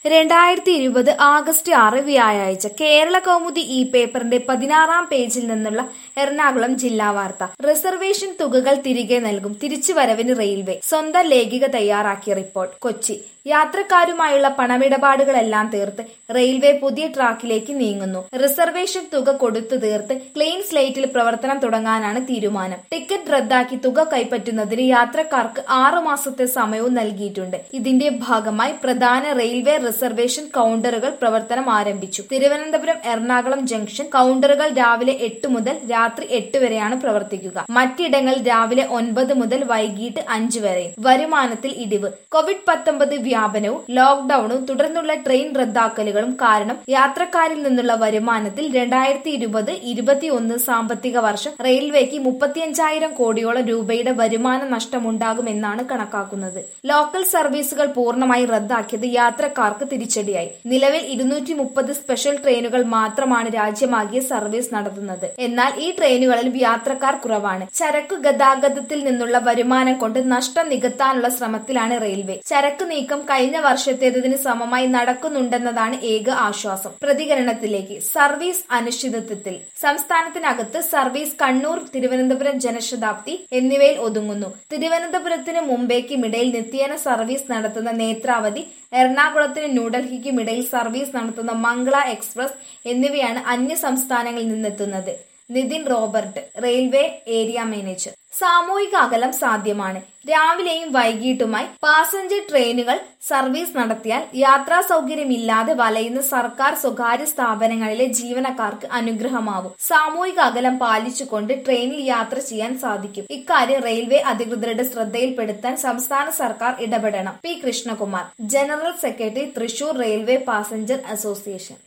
രണ്ടായിരത്തി ഇരുപത് ആഗസ്റ്റ് ആറ് വ്യാഴാഴ്ച കേരള കൗമുദി ഈ പേപ്പറിന്റെ പതിനാറാം പേജിൽ നിന്നുള്ള എറണാകുളം ജില്ലാ വാർത്ത റിസർവേഷൻ തുകകൾ തിരികെ നൽകും തിരിച്ചുവരവിന് റെയിൽവേ സ്വന്തം ലേഖിക തയ്യാറാക്കിയ റിപ്പോർട്ട് കൊച്ചി യാത്രക്കാരുമായുള്ള പണമിടപാടുകളെല്ലാം തീർത്ത് റെയിൽവേ പുതിയ ട്രാക്കിലേക്ക് നീങ്ങുന്നു റിസർവേഷൻ തുക കൊടുത്തു തീർത്ത് ക്ലീൻ സ്ലേറ്റിൽ പ്രവർത്തനം തുടങ്ങാനാണ് തീരുമാനം ടിക്കറ്റ് റദ്ദാക്കി തുക കൈപ്പറ്റുന്നതിന് യാത്രക്കാർക്ക് ആറു മാസത്തെ സമയവും നൽകിയിട്ടുണ്ട് ഇതിന്റെ ഭാഗമായി പ്രധാന റെയിൽവേ റിസർവേഷൻ കൗണ്ടറുകൾ പ്രവർത്തനം ആരംഭിച്ചു തിരുവനന്തപുരം എറണാകുളം ജംഗ്ഷൻ കൗണ്ടറുകൾ രാവിലെ എട്ട് മുതൽ രാത്രി എട്ട് വരെയാണ് പ്രവർത്തിക്കുക മറ്റിടങ്ങൾ രാവിലെ ഒൻപത് മുതൽ വൈകിട്ട് അഞ്ച് വരെ വരുമാനത്തിൽ ഇടിവ് കോവിഡ് പത്തൊമ്പത് വ്യാപനവും ലോക്ഡൌണും തുടർന്നുള്ള ട്രെയിൻ റദ്ദാക്കലുകളും കാരണം യാത്രക്കാരിൽ നിന്നുള്ള വരുമാനത്തിൽ രണ്ടായിരത്തി ഇരുപത് ഇരുപത്തിയൊന്ന് സാമ്പത്തിക വർഷം റെയിൽവേക്ക് മുപ്പത്തിയഞ്ചായിരം കോടിയോളം രൂപയുടെ വരുമാന നഷ്ടമുണ്ടാകുമെന്നാണ് കണക്കാക്കുന്നത് ലോക്കൽ സർവീസുകൾ പൂർണ്ണമായി റദ്ദാക്കിയത് യാത്രക്കാർക്ക് തിരിച്ചടിയായി നിലവിൽ ഇരുന്നൂറ്റി മുപ്പത് സ്പെഷ്യൽ ട്രെയിനുകൾ മാത്രമാണ് രാജ്യമാകിയ സർവീസ് നടത്തുന്നത് എന്നാൽ ഈ ട്രെയിനുകളിൽ യാത്രക്കാർ കുറവാണ് ചരക്കു ഗതാഗതത്തിൽ നിന്നുള്ള വരുമാനം കൊണ്ട് നഷ്ടം നികത്താനുള്ള ശ്രമത്തിലാണ് റെയിൽവേ ചരക്ക് നീക്കം കഴിഞ്ഞ വർഷത്തേതിന് സമമായി നടക്കുന്നുണ്ടെന്നതാണ് ഏക ആശ്വാസം പ്രതികരണത്തിലേക്ക് സർവീസ് അനിശ്ചിതത്വത്തിൽ സംസ്ഥാനത്തിനകത്ത് സർവീസ് കണ്ണൂർ തിരുവനന്തപുരം ജനശതാബ്ദി എന്നിവയിൽ ഒതുങ്ങുന്നു തിരുവനന്തപുരത്തിന് മുംബൈക്കും ഇടയിൽ നിത്യേന സർവീസ് നടത്തുന്ന നേത്രാവതി എറണാകുളത്തിനും ന്യൂഡൽഹിക്കും ഇടയിൽ സർവീസ് നടത്തുന്ന മംഗള എക്സ്പ്രസ് എന്നിവയാണ് അന്യ സംസ്ഥാനങ്ങളിൽ നിന്നെത്തുന്നത് Nithin Robert railway area manager സാമൂഹിക അകലം സാധ്യമാണ് രാവിലെയും വൈകിട്ടുമായി പാസഞ്ചർ ട്രെയിനുകൾ സർവീസ് നടത്തിയാൽ യാത്രാ സൗകര്യമില്ലാതെ വലയുന്ന സർക്കാർ സ്വകാര്യ സ്ഥാപനങ്ങളിലെ ജീവനക്കാർക്ക് അനുഗ്രഹമാവും സാമൂഹിക അകലം പാലിച്ചുകൊണ്ട് ട്രെയിനിൽ യാത്ര ചെയ്യാൻ സാധിക്കും ഇക്കാര്യം റെയിൽവേ അധികൃതരുടെ ശ്രദ്ധയിൽപ്പെടുത്താൻ സംസ്ഥാന സർക്കാർ ഇടപെടണം P Krishnakumar general secretary Thrissur railway passenger association